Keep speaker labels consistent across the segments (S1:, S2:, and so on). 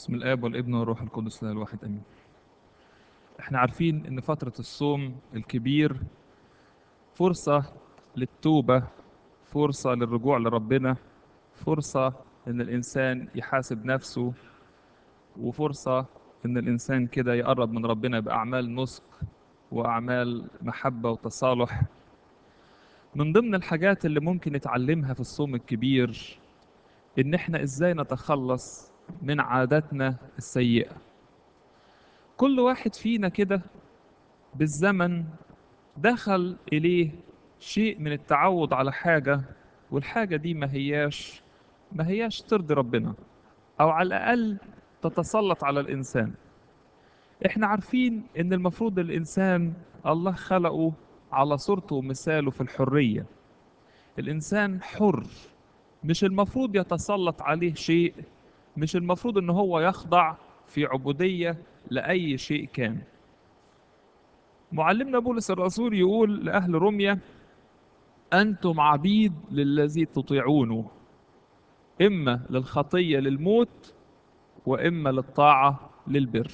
S1: بسم الاب والابن والروح القدس لا الواحد امين احنا عارفين ان فترة الصوم الكبير فرصة للتوبة فرصة للرجوع لربنا فرصة ان الانسان يحاسب نفسه وفرصة ان الانسان كده يقرب من ربنا باعمال نسك واعمال محبة وتصالح من ضمن الحاجات اللي ممكن نتعلمها في الصوم الكبير ان احنا ازاي نتخلص من عاداتنا السيئة كل واحد فينا كده بالزمن دخل إليه شيء من التعود على حاجة والحاجة دي ما هياش ما هياش ترضي ربنا أو على الأقل تتسلط على الإنسان إحنا عارفين إن المفروض الإنسان الله خلقه على صورته ومثاله في الحرية الإنسان حر مش المفروض يتسلط عليه شيء مش المفروض ان هو يخضع في عبودية لأي شيء كان معلمنا بولس الرسول يقول لأهل روميا أنتم عبيد للذي تطيعونه إما للخطية للموت وإما للطاعة للبر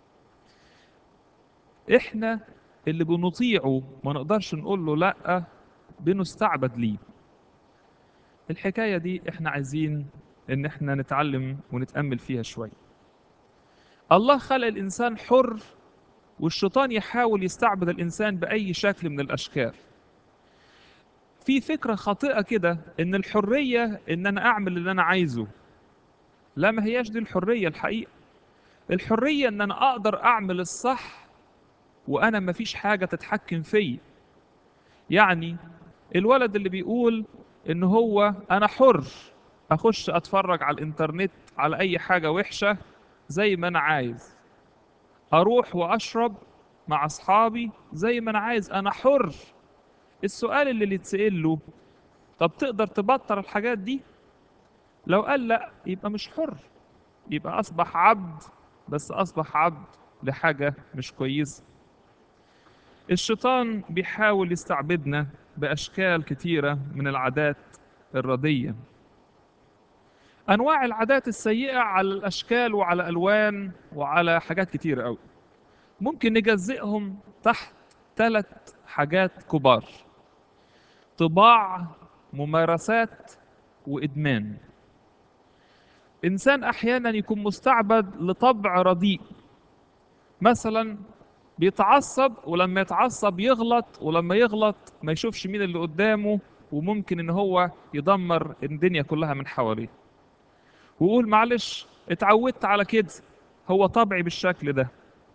S1: إحنا اللي بنطيعه ما نقدرش نقول له لأ بنستعبد ليه الحكاية دي إحنا عايزين ان احنا نتعلم ونتامل فيها شويه الله خلق الانسان حر والشيطان يحاول يستعبد الانسان باي شكل من الاشكال في فكره خاطئه كده ان الحريه ان انا اعمل اللي انا عايزه لا ما هياش دي الحريه الحقيقه الحريه ان انا اقدر اعمل الصح وانا ما فيش حاجه تتحكم فيا يعني الولد اللي بيقول ان هو انا حر اخش اتفرج على الانترنت على اي حاجة وحشة زي ما انا عايز اروح واشرب مع اصحابي زي ما انا عايز انا حر السؤال اللي يتسأل له طب تقدر تبطل الحاجات دي لو قال لا يبقى مش حر يبقى اصبح عبد بس اصبح عبد لحاجة مش كويسة الشيطان بيحاول يستعبدنا باشكال كتيرة من العادات الردية انواع العادات السيئه على الاشكال وعلى الوان وعلى حاجات كتيره قوي ممكن نجزئهم تحت ثلاث حاجات كبار طباع ممارسات وادمان انسان احيانا يكون مستعبد لطبع رديء مثلا بيتعصب ولما يتعصب يغلط ولما يغلط ما يشوفش مين اللي قدامه وممكن ان هو يدمر الدنيا كلها من حواليه ويقول معلش اتعودت على كده هو طبعي بالشكل ده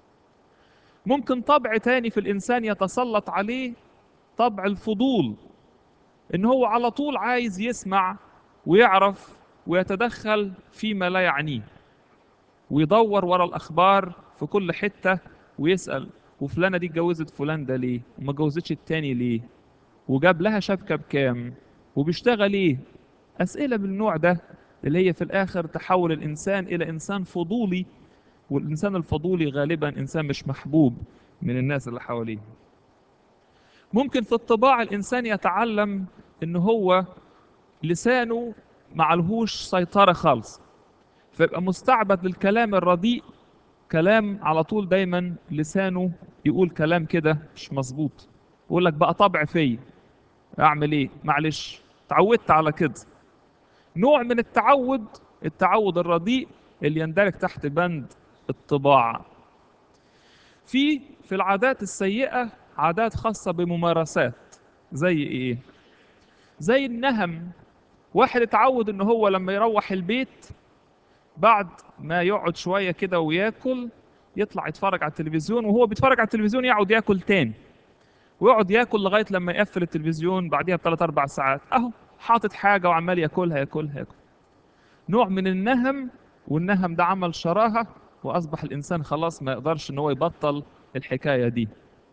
S1: ممكن طبع تاني في الإنسان يتسلط عليه طبع الفضول إن هو على طول عايز يسمع ويعرف ويتدخل فيما لا يعنيه ويدور ورا الأخبار في كل حتة ويسأل وفلانة دي اتجوزت فلان ده ليه وما اتجوزتش التاني ليه وجاب لها شبكة بكام وبيشتغل ايه أسئلة بالنوع ده اللي هي في الآخر تحول الإنسان إلى إنسان فضولي والإنسان الفضولي غالبا إنسان مش محبوب من الناس اللي حواليه ممكن في الطباع الإنسان يتعلم إن هو لسانه معلهوش سيطرة خالص فيبقى مستعبد للكلام الرديء كلام على طول دايما لسانه يقول كلام كده مش مظبوط يقول لك بقى طبع فيا اعمل ايه معلش اتعودت على كده نوع من التعود التعود الرديء اللي يندرج تحت بند الطباع في في العادات السيئة عادات خاصة بممارسات زي ايه زي النهم واحد اتعود ان هو لما يروح البيت بعد ما يقعد شوية كده وياكل يطلع يتفرج على التلفزيون وهو بيتفرج على التلفزيون يقعد ياكل تاني ويقعد ياكل لغاية لما يقفل التلفزيون بعديها بثلاث أربع ساعات أهو حاطط حاجة وعمال ياكلها ياكلها ياكل نوع من النهم والنهم ده عمل شراهة وأصبح الإنسان خلاص ما يقدرش إن هو يبطل الحكاية دي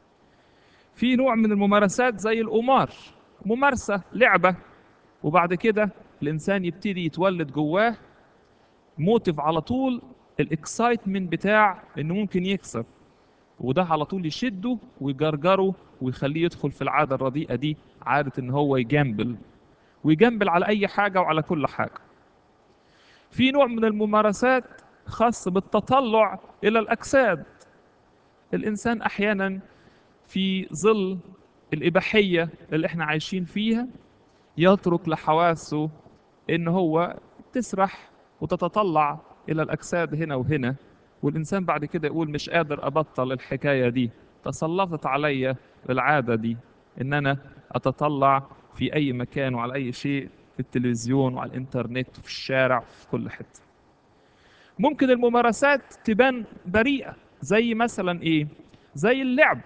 S1: في نوع من الممارسات زي القمار ممارسة لعبة وبعد كده الإنسان يبتدي يتولد جواه موتيف على طول الاكسايتمنت بتاع إنه ممكن يكسب وده على طول يشده ويجرجره ويخليه يدخل في العادة الرديئة دي عادة إن هو يجامبل ويجنبل على اي حاجه وعلى كل حاجه في نوع من الممارسات خاص بالتطلع الى الاجساد الانسان احيانا في ظل الاباحيه اللي احنا عايشين فيها يترك لحواسه ان هو تسرح وتتطلع الى الاجساد هنا وهنا والانسان بعد كده يقول مش قادر ابطل الحكايه دي تسلطت عليا العاده دي ان انا اتطلع في اي مكان وعلى اي شيء في التلفزيون وعلى الانترنت وفي الشارع وفي كل حته ممكن الممارسات تبان بريئه زي مثلا ايه زي اللعب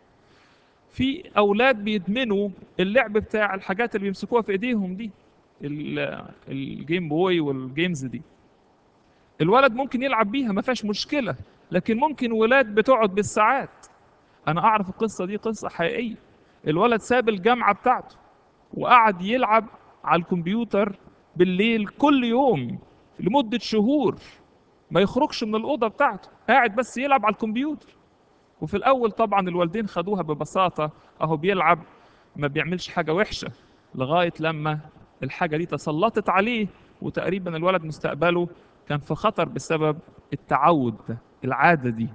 S1: في اولاد بيدمنوا اللعب بتاع الحاجات اللي بيمسكوها في ايديهم دي ال- الجيم بوي والجيمز دي الولد ممكن يلعب بيها ما فيهاش مشكله لكن ممكن ولاد بتقعد بالساعات انا اعرف القصه دي قصه حقيقيه الولد ساب الجامعه بتاعته وقعد يلعب على الكمبيوتر بالليل كل يوم لمده شهور ما يخرجش من الاوضه بتاعته قاعد بس يلعب على الكمبيوتر وفي الاول طبعا الوالدين خدوها ببساطه اهو بيلعب ما بيعملش حاجه وحشه لغايه لما الحاجه دي تسلطت عليه وتقريبا الولد مستقبله كان في خطر بسبب التعود ده العاده دي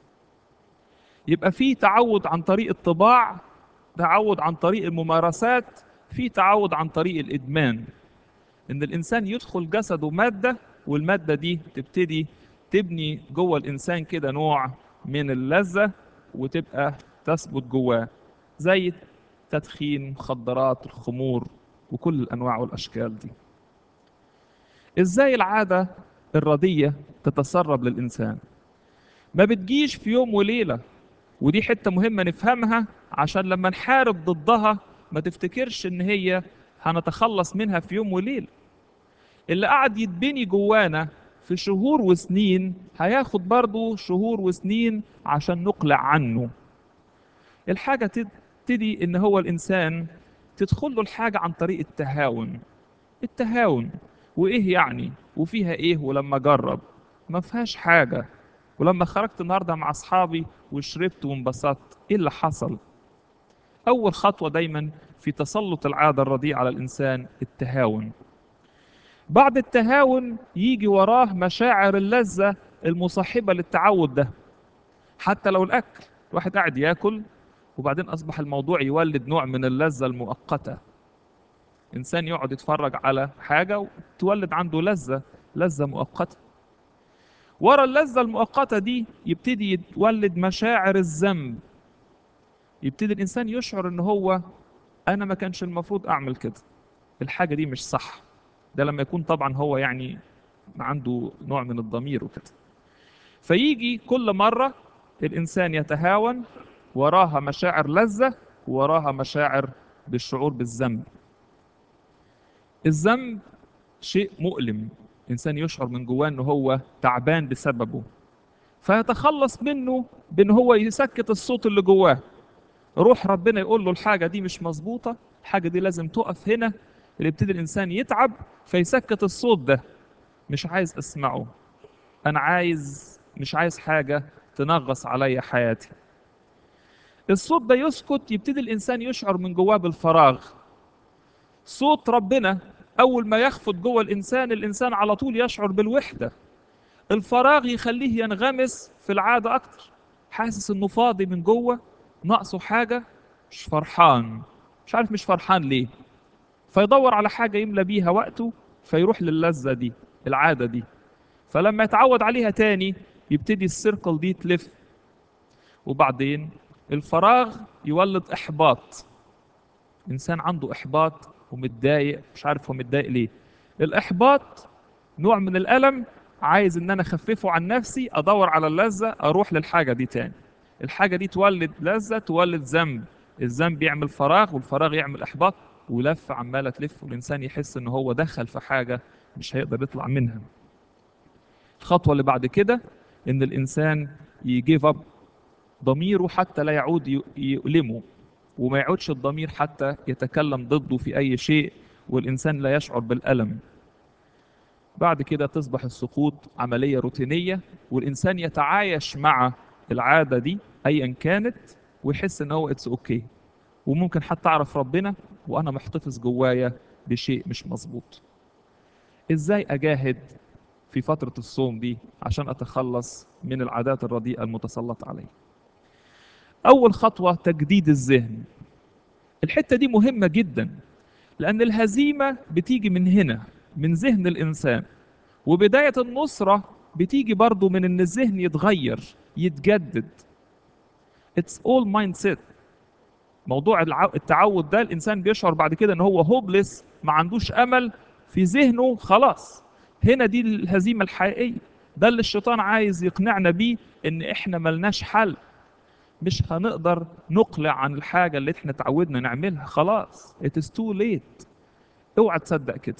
S1: يبقى في تعود عن طريق الطباع تعود عن طريق الممارسات في تعود عن طريق الادمان ان الانسان يدخل جسده ماده والماده دي تبتدي تبني جوه الانسان كده نوع من اللذه وتبقى تثبت جواه زي تدخين مخدرات الخمور وكل الانواع والاشكال دي ازاي العاده الرديه تتسرب للانسان ما بتجيش في يوم وليله ودي حته مهمه نفهمها عشان لما نحارب ضدها ما تفتكرش ان هي هنتخلص منها في يوم وليله اللي قعد يتبني جوانا في شهور وسنين هياخد برضه شهور وسنين عشان نقلع عنه الحاجة تبتدي ان هو الانسان تدخل له الحاجة عن طريق التهاون التهاون وايه يعني وفيها ايه ولما جرب ما فيهاش حاجة ولما خرجت النهاردة مع اصحابي وشربت وانبسطت ايه اللي حصل اول خطوة دايما في تسلط العادة الرديئة على الانسان التهاون بعد التهاون يجي وراه مشاعر اللذة المصاحبة للتعود ده حتى لو الأكل واحد قاعد ياكل وبعدين أصبح الموضوع يولد نوع من اللذة المؤقتة إنسان يقعد يتفرج على حاجة وتولد عنده لذة لذة مؤقتة ورا اللذة المؤقتة دي يبتدي يتولد مشاعر الذنب يبتدي الإنسان يشعر إن هو أنا ما كانش المفروض أعمل كده الحاجة دي مش صح ده لما يكون طبعا هو يعني عنده نوع من الضمير وكده فيجي كل مرة الإنسان يتهاون وراها مشاعر لذة وراها مشاعر بالشعور بالذنب الذنب شيء مؤلم إنسان يشعر من جواه إن هو تعبان بسببه فيتخلص منه بإن هو يسكت الصوت اللي جواه روح ربنا يقول له الحاجة دي مش مظبوطة الحاجة دي لازم تقف هنا اللي يبتدي الانسان يتعب فيسكت الصوت ده مش عايز اسمعه انا عايز مش عايز حاجه تنغص عليا حياتي الصوت ده يسكت يبتدي الانسان يشعر من جواه بالفراغ صوت ربنا اول ما يخفت جوه الانسان الانسان على طول يشعر بالوحده الفراغ يخليه ينغمس في العاده اكتر حاسس انه فاضي من جوه ناقصه حاجه مش فرحان مش عارف مش فرحان ليه فيدور على حاجة يملى بيها وقته فيروح للذة دي العادة دي فلما يتعود عليها تاني يبتدي السيركل دي تلف وبعدين الفراغ يولد إحباط إنسان عنده إحباط ومتضايق مش عارف هو متضايق ليه الإحباط نوع من الألم عايز إن أنا أخففه عن نفسي أدور على اللذة أروح للحاجة دي تاني الحاجة دي تولد لذة تولد ذنب الذنب يعمل فراغ والفراغ يعمل إحباط ولف عماله تلف والانسان يحس ان هو دخل في حاجه مش هيقدر يطلع منها الخطوه اللي بعد كده ان الانسان يجيف اب ضميره حتى لا يعود يؤلمه وما يعودش الضمير حتى يتكلم ضده في اي شيء والانسان لا يشعر بالالم بعد كده تصبح السقوط عمليه روتينيه والانسان يتعايش مع العاده دي ايا كانت ويحس ان هو اتس اوكي okay. وممكن حتى اعرف ربنا وانا محتفظ جوايا بشيء مش مظبوط ازاي اجاهد في فترة الصوم دي عشان أتخلص من العادات الرديئة المتسلطة علي أول خطوة تجديد الذهن الحتة دي مهمة جدا لأن الهزيمة بتيجي من هنا من ذهن الإنسان وبداية النصرة بتيجي برضو من إن الذهن يتغير يتجدد It's all mindset موضوع الع- التعود ده الإنسان بيشعر بعد كده إن هو هوبلس ما عندوش أمل في ذهنه خلاص هنا دي الهزيمة الحقيقية ده اللي الشيطان عايز يقنعنا بيه إن إحنا ملناش حل مش هنقدر نقلع عن الحاجة اللي إحنا تعودنا نعملها خلاص it is too late اوعى تصدق كده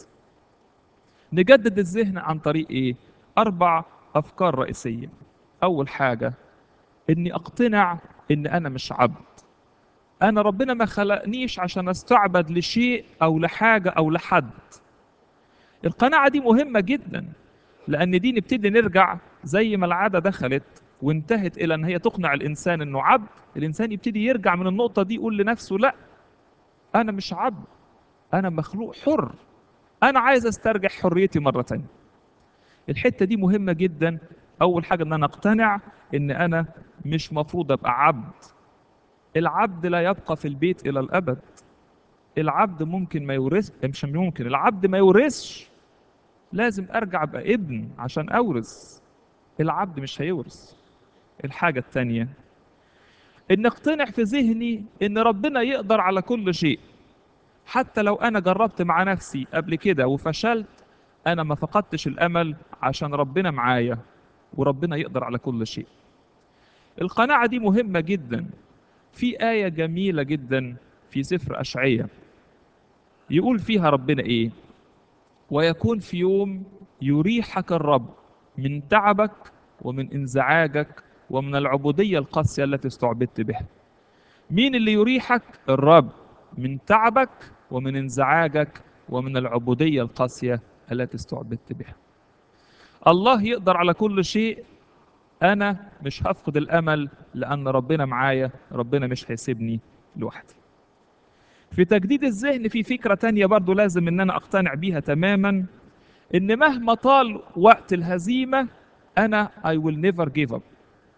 S1: نجدد الذهن عن طريق ايه اربع افكار رئيسيه اول حاجه اني اقتنع ان انا مش عبد انا ربنا ما خلقنيش عشان استعبد لشيء او لحاجه او لحد القناعه دي مهمه جدا لان دي نبتدي نرجع زي ما العاده دخلت وانتهت الى ان هي تقنع الانسان انه عبد الانسان يبتدي يرجع من النقطه دي يقول لنفسه لا انا مش عبد انا مخلوق حر انا عايز استرجع حريتي مره تانية الحته دي مهمه جدا اول حاجه ان انا اقتنع ان انا مش مفروض ابقى عبد العبد لا يبقى في البيت الى الابد العبد ممكن ما يورث مش ممكن العبد ما يورثش لازم ارجع ابقى ابن عشان اورث العبد مش هيورث الحاجه التانية ان اقتنع في ذهني ان ربنا يقدر على كل شيء حتى لو انا جربت مع نفسي قبل كده وفشلت انا ما فقدتش الامل عشان ربنا معايا وربنا يقدر على كل شيء القناعة دي مهمة جدا في آية جميلة جدا في سفر أشعية يقول فيها ربنا إيه ويكون في يوم يريحك الرب من تعبك ومن انزعاجك ومن العبودية القاسية التي استعبدت بها مين اللي يريحك الرب من تعبك ومن انزعاجك ومن العبودية القاسية التي استعبدت بها الله يقدر على كل شيء أنا مش هفقد الأمل لأن ربنا معايا ربنا مش هيسيبني لوحدي في تجديد الذهن في فكرة تانية برضو لازم إن أنا أقتنع بيها تماما إن مهما طال وقت الهزيمة أنا I will never give up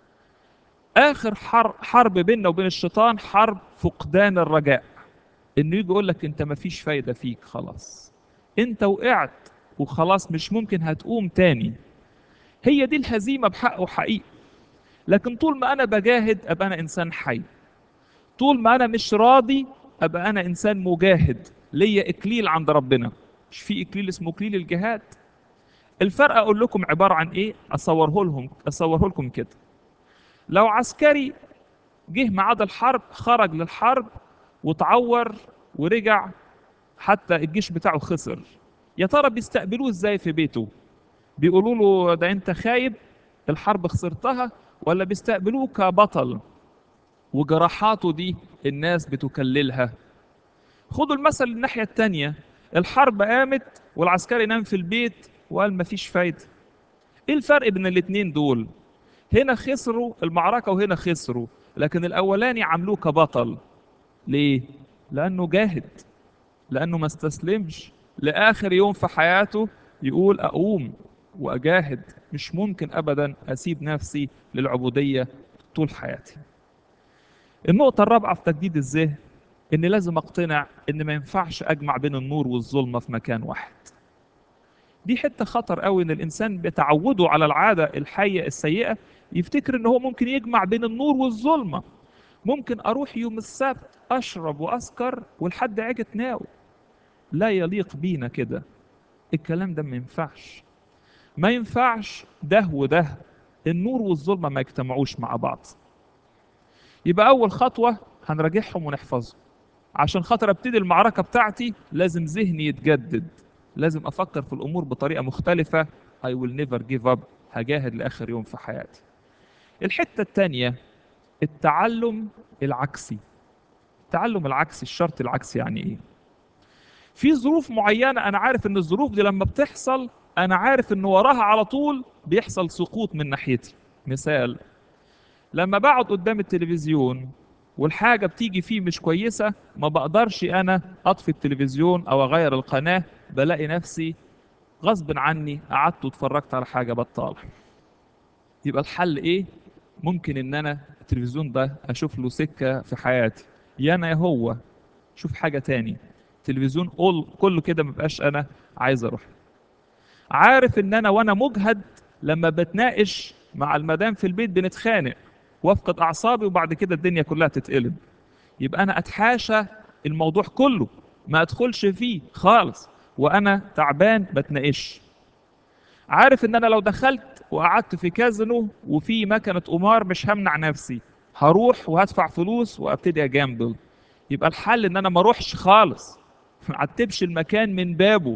S1: آخر حرب, حرب بيننا وبين الشيطان حرب فقدان الرجاء إنه يجي يقول لك أنت مفيش فايدة فيك خلاص أنت وقعت وخلاص مش ممكن هتقوم تاني هي دي الهزيمة بحق وحقيقي لكن طول ما أنا بجاهد أبقى أنا إنسان حي طول ما أنا مش راضي أبقى أنا إنسان مجاهد ليا إكليل عند ربنا مش في إكليل اسمه إكليل الجهاد الفرق أقول لكم عبارة عن إيه أصوره لهم أصوره لكم كده لو عسكري جه ميعاد الحرب خرج للحرب وتعور ورجع حتى الجيش بتاعه خسر يا ترى بيستقبلوه ازاي في بيته بيقولوا له ده انت خايب الحرب خسرتها ولا بيستقبلوه كبطل وجراحاته دي الناس بتكللها خدوا المثل الناحية التانية الحرب قامت والعسكري نام في البيت وقال مفيش فايدة ايه الفرق بين الاتنين دول هنا خسروا المعركة وهنا خسروا لكن الأولاني عملوه كبطل ليه؟ لأنه جاهد لأنه ما استسلمش لآخر يوم في حياته يقول أقوم وأجاهد مش ممكن أبدا أسيب نفسي للعبودية طول حياتي النقطة الرابعة في تجديد الذهن إن لازم أقتنع إن ما ينفعش أجمع بين النور والظلمة في مكان واحد دي حتة خطر قوي إن الإنسان بتعوده على العادة الحية السيئة يفتكر إن هو ممكن يجمع بين النور والظلمة ممكن أروح يوم السبت أشرب وأسكر والحد عجة ناوي لا يليق بينا كده الكلام ده ما ينفعش ما ينفعش ده وده النور والظلمة ما يجتمعوش مع بعض يبقى أول خطوة هنراجعهم ونحفظهم عشان خاطر ابتدي المعركة بتاعتي لازم ذهني يتجدد لازم أفكر في الأمور بطريقة مختلفة I will never give up هجاهد لآخر يوم في حياتي الحتة التانية التعلم العكسي التعلم العكسي الشرط العكسي يعني ايه في ظروف معينة أنا عارف إن الظروف دي لما بتحصل أنا عارف إن وراها على طول بيحصل سقوط من ناحيتي مثال لما بقعد قدام التلفزيون والحاجة بتيجي فيه مش كويسة ما بقدرش أنا أطفي التلفزيون أو أغير القناة بلاقي نفسي غصب عني قعدت واتفرجت على حاجه بطاله يبقى الحل ايه ممكن ان انا التلفزيون ده اشوف له سكه في حياتي يا انا يا هو شوف حاجه تاني تلفزيون قول كله كده مبقاش انا عايز اروح عارف ان انا وانا مجهد لما بتناقش مع المدام في البيت بنتخانق وافقد اعصابي وبعد كده الدنيا كلها تتقلب يبقى انا اتحاشى الموضوع كله ما ادخلش فيه خالص وانا تعبان بتناقش عارف ان انا لو دخلت وقعدت في كازينو وفي مكنه قمار مش همنع نفسي هروح وهدفع فلوس وابتدي اجامبل يبقى الحل ان انا ما اروحش خالص ما اعتبش المكان من بابه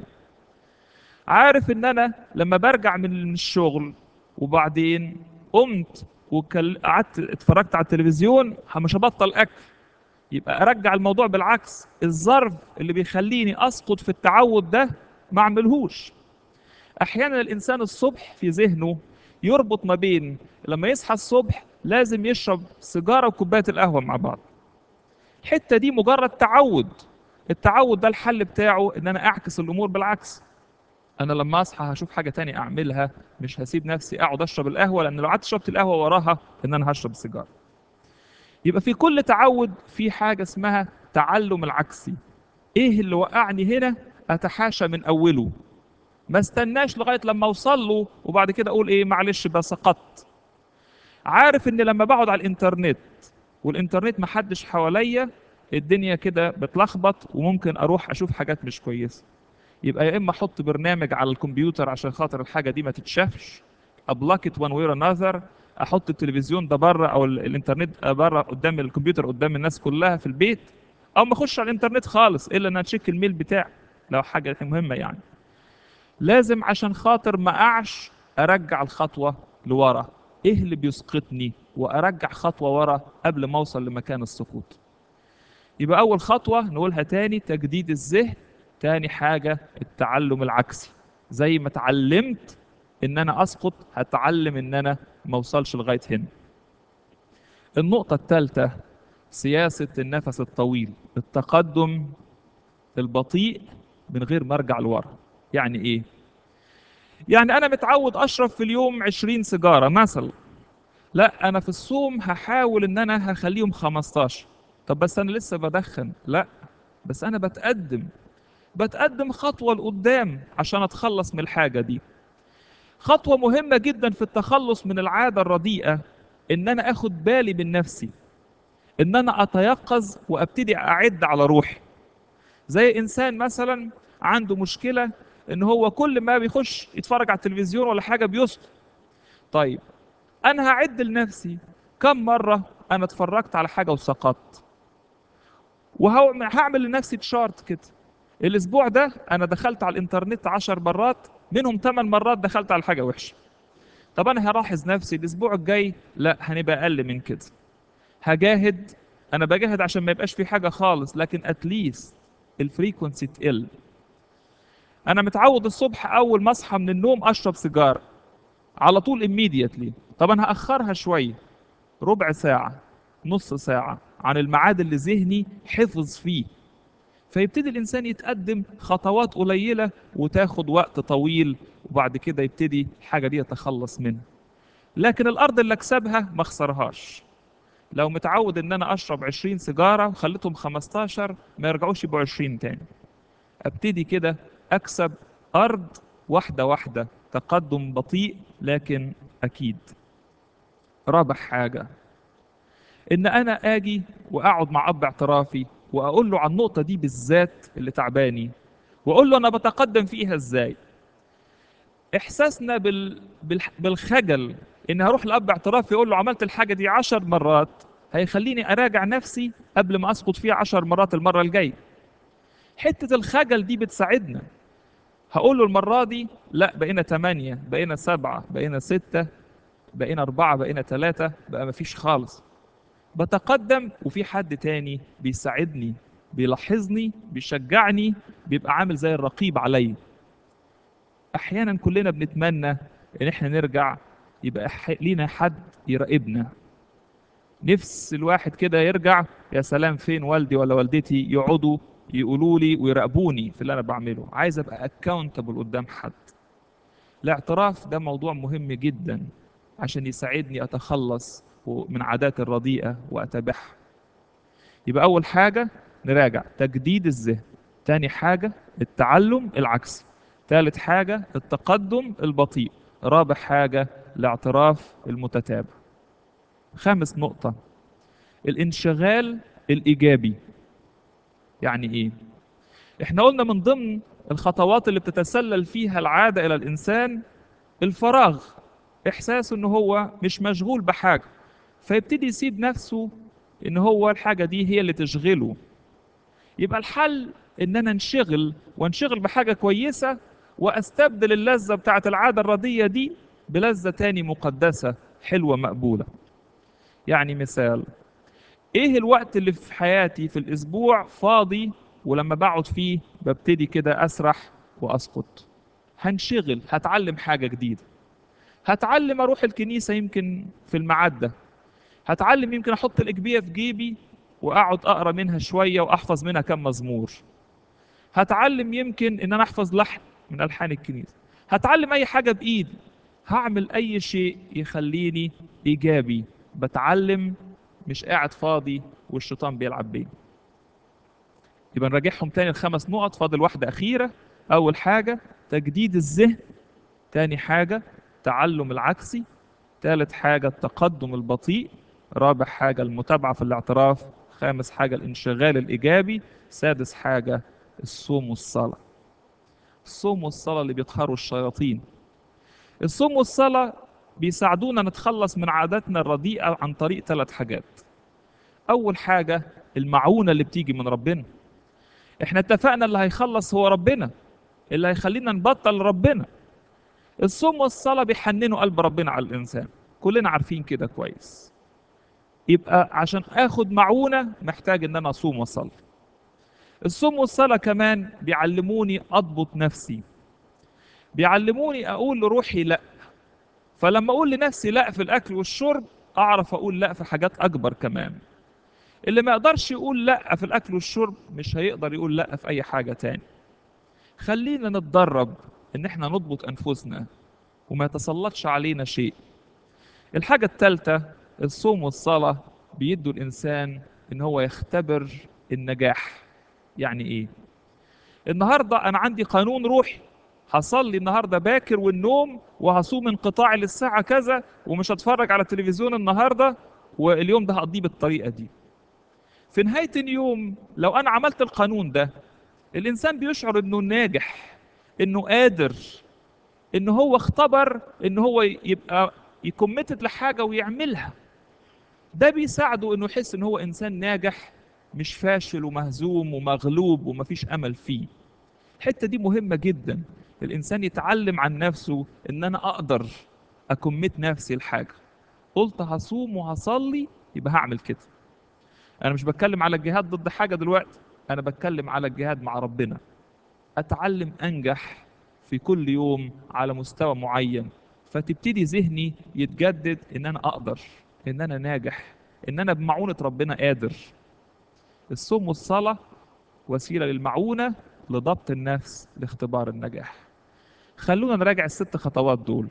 S1: عارف ان انا لما برجع من الشغل وبعدين قمت وقعدت اتفرجت على التلفزيون مش هبطل اكل يبقى ارجع الموضوع بالعكس الظرف اللي بيخليني اسقط في التعود ده ما اعملهوش احيانا الانسان الصبح في ذهنه يربط ما بين لما يصحى الصبح لازم يشرب سيجاره وكوبايه القهوه مع بعض الحته دي مجرد تعود التعود ده الحل بتاعه ان انا اعكس الامور بالعكس انا لما اصحى هشوف حاجه تانية اعملها مش هسيب نفسي اقعد اشرب القهوه لان لو قعدت شربت القهوه وراها ان انا هشرب السيجاره يبقى في كل تعود في حاجه اسمها تعلم العكسي ايه اللي وقعني هنا اتحاشى من اوله ما استناش لغايه لما اوصل له وبعد كده اقول ايه معلش بقى سقطت عارف ان لما بقعد على الانترنت والانترنت محدش حواليا الدنيا كده بتلخبط وممكن اروح اشوف حاجات مش كويسه يبقى يا اما احط برنامج على الكمبيوتر عشان خاطر الحاجه دي ما تتشافش ابلاكت وان وير انذر احط التلفزيون ده بره او ال- الانترنت بره قدام الكمبيوتر قدام الناس كلها في البيت او ما اخش على الانترنت خالص الا ان اتشيك الميل بتاعي لو حاجه مهمه يعني لازم عشان خاطر ما اقعش ارجع الخطوه لورا ايه اللي بيسقطني وارجع خطوه ورا قبل ما اوصل لمكان السقوط يبقى اول خطوه نقولها تاني تجديد الذهن تاني حاجه التعلم العكسي زي ما اتعلمت ان انا اسقط هتعلم ان انا ما اوصلش لغايه هنا النقطه الثالثه سياسه النفس الطويل التقدم البطيء من غير ما ارجع لورا يعني ايه يعني انا متعود اشرب في اليوم 20 سيجاره مثلا لا انا في الصوم هحاول ان انا هخليهم 15 طب بس انا لسه بدخن لا بس انا بتقدم بتقدم خطوه لقدام عشان اتخلص من الحاجه دي خطوه مهمه جدا في التخلص من العاده الرديئه ان انا اخد بالي من نفسي ان انا اتيقظ وابتدي اعد على روحي زي انسان مثلا عنده مشكله ان هو كل ما بيخش يتفرج على التلفزيون ولا حاجه بيسقط طيب انا هعد لنفسي كم مره انا اتفرجت على حاجه وسقطت وهعمل لنفسي تشارت كده الاسبوع ده انا دخلت على الانترنت عشر مرات منهم ثمان مرات دخلت على حاجه وحشه طب انا هلاحظ نفسي الاسبوع الجاي لا هنبقى اقل من كده هجاهد انا بجاهد عشان ما يبقاش في حاجه خالص لكن اتليست الفريكونسي تقل انا متعود الصبح اول ما اصحى من النوم اشرب سيجاره على طول immediately طب انا هاخرها شويه ربع ساعه نص ساعه عن الميعاد اللي ذهني حفظ فيه فيبتدي الانسان يتقدم خطوات قليله وتاخد وقت طويل وبعد كده يبتدي الحاجه دي يتخلص منها لكن الارض اللي اكسبها ما اخسرهاش لو متعود ان انا اشرب 20 سيجاره وخليتهم 15 ما يرجعوش يبقوا 20 تاني ابتدي كده اكسب ارض واحده واحده تقدم بطيء لكن اكيد رابع حاجه ان انا اجي واقعد مع اب اعترافي واقول له عن النقطه دي بالذات اللي تعباني واقول له انا بتقدم فيها ازاي احساسنا بال... بال... بالخجل ان هروح لاب اعترافي يقول له عملت الحاجه دي عشر مرات هيخليني اراجع نفسي قبل ما اسقط فيها عشر مرات المره الجايه حته الخجل دي بتساعدنا هقول له المره دي لا بقينا ثمانية بقينا سبعة بقينا ستة بقينا أربعة بقينا ثلاثة بقى مفيش خالص بتقدم وفي حد تاني بيساعدني بيلاحظني بيشجعني بيبقى عامل زي الرقيب عليا احيانا كلنا بنتمنى ان احنا نرجع يبقى ح- لينا حد يراقبنا نفس الواحد كده يرجع يا سلام فين والدي ولا والدتي يقعدوا يقولوا لي ويراقبوني في اللي انا بعمله عايز ابقى اكاونتبل قدام حد الاعتراف ده موضوع مهم جدا عشان يساعدني اتخلص من عادات الرديئة واتابعها يبقى اول حاجة نراجع تجديد الذهن تاني حاجة التعلم العكسي ثالث حاجة التقدم البطيء رابع حاجة الاعتراف المتتابع خامس نقطة الانشغال الإيجابي يعني إيه؟ إحنا قلنا من ضمن الخطوات اللي بتتسلل فيها العادة إلى الإنسان الفراغ إحساس إن هو مش مشغول بحاجة فيبتدي يسيب نفسه إن هو الحاجة دي هي اللي تشغله يبقى الحل إن أنا انشغل وانشغل بحاجة كويسة واستبدل اللذة بتاعت العادة الردية دي بلذة تاني مقدسة حلوة مقبولة يعني مثال ايه الوقت اللي في حياتي في الاسبوع فاضي ولما بقعد فيه ببتدي كده اسرح واسقط هنشغل هتعلم حاجة جديدة هتعلم اروح الكنيسة يمكن في الميعاد ده هتعلم يمكن احط الاجبية في جيبي واقعد اقرا منها شوية واحفظ منها كم مزمور هتعلم يمكن ان انا احفظ لحن من الحان الكنيسه هتعلم اي حاجه بايدي هعمل اي شيء يخليني ايجابي بتعلم مش قاعد فاضي والشيطان بيلعب بيا يبقى نراجعهم تاني الخمس نقط فاضل واحده اخيره اول حاجه تجديد الذهن تاني حاجه تعلم العكسي ثالث حاجه التقدم البطيء رابع حاجه المتابعه في الاعتراف خامس حاجه الانشغال الايجابي سادس حاجه الصوم والصلاه الصوم والصلاة اللي بيطهروا الشياطين الصوم والصلاة بيساعدونا نتخلص من عاداتنا الرديئة عن طريق ثلاث حاجات أول حاجة المعونة اللي بتيجي من ربنا احنا اتفقنا اللي هيخلص هو ربنا اللي هيخلينا نبطل ربنا الصوم والصلاة بيحننوا قلب ربنا على الإنسان كلنا عارفين كده كويس يبقى عشان اخد معونة محتاج ان انا اصوم واصلي الصوم والصلاة كمان بيعلموني أضبط نفسي بيعلموني أقول لروحي لأ فلما أقول لنفسي لأ في الأكل والشرب أعرف أقول لأ في حاجات أكبر كمان اللي ما يقدرش يقول لأ في الأكل والشرب مش هيقدر يقول لأ في أي حاجة تاني خلينا نتدرب إن إحنا نضبط أنفسنا وما يتسلطش علينا شيء الحاجة الثالثة الصوم والصلاة بيدوا الإنسان إن هو يختبر النجاح يعني ايه النهارده انا عندي قانون روحي هصلي النهارده باكر والنوم وهصوم انقطاعي للساعه كذا ومش هتفرج على التلفزيون النهارده واليوم ده هقضيه بالطريقه دي في نهايه اليوم لو انا عملت القانون ده الانسان بيشعر انه ناجح انه قادر ان هو اختبر ان هو يبقى يكمتد لحاجه ويعملها ده بيساعده انه يحس ان هو انسان ناجح مش فاشل ومهزوم ومغلوب ومفيش امل فيه الحته دي مهمه جدا الانسان يتعلم عن نفسه ان انا اقدر اكمت نفسي لحاجه قلت هصوم وهصلي يبقى هعمل كده انا مش بتكلم على الجهاد ضد حاجه دلوقتي انا بتكلم على الجهاد مع ربنا اتعلم انجح في كل يوم على مستوى معين فتبتدي ذهني يتجدد ان انا اقدر ان انا ناجح ان انا بمعونه ربنا قادر الصوم والصلاة وسيلة للمعونة لضبط النفس لاختبار النجاح خلونا نراجع الست خطوات دول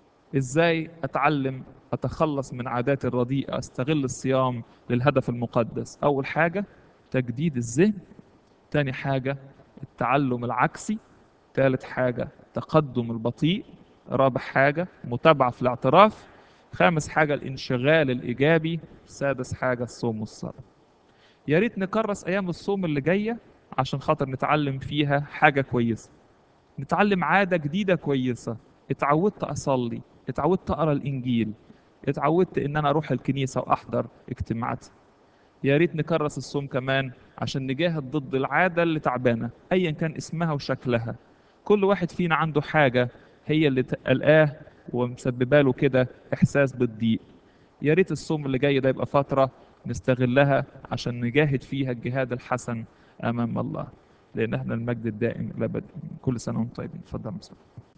S1: ازاي اتعلم اتخلص من عاداتي الرديئة استغل الصيام للهدف المقدس اول حاجة تجديد الذهن تاني حاجة التعلم العكسي ثالث حاجة تقدم البطيء رابع حاجة متابعة في الاعتراف خامس حاجة الانشغال الإيجابي سادس حاجة الصوم والصلاة يا ريت نكرس ايام الصوم اللي جايه عشان خاطر نتعلم فيها حاجه كويسه نتعلم عاده جديده كويسه اتعودت اصلي اتعودت اقرا الانجيل اتعودت ان انا اروح الكنيسه واحضر اجتماعات يا ريت نكرس الصوم كمان عشان نجاهد ضد العاده اللي تعبانه ايا كان اسمها وشكلها كل واحد فينا عنده حاجه هي اللي قلقاه ومسببه له كده احساس بالضيق يا ريت الصوم اللي جاي ده يبقى فتره نستغلها عشان نجاهد فيها الجهاد الحسن امام الله لان احنا المجد الدائم الابد كل سنه وانتم طيبين اتفضل مساء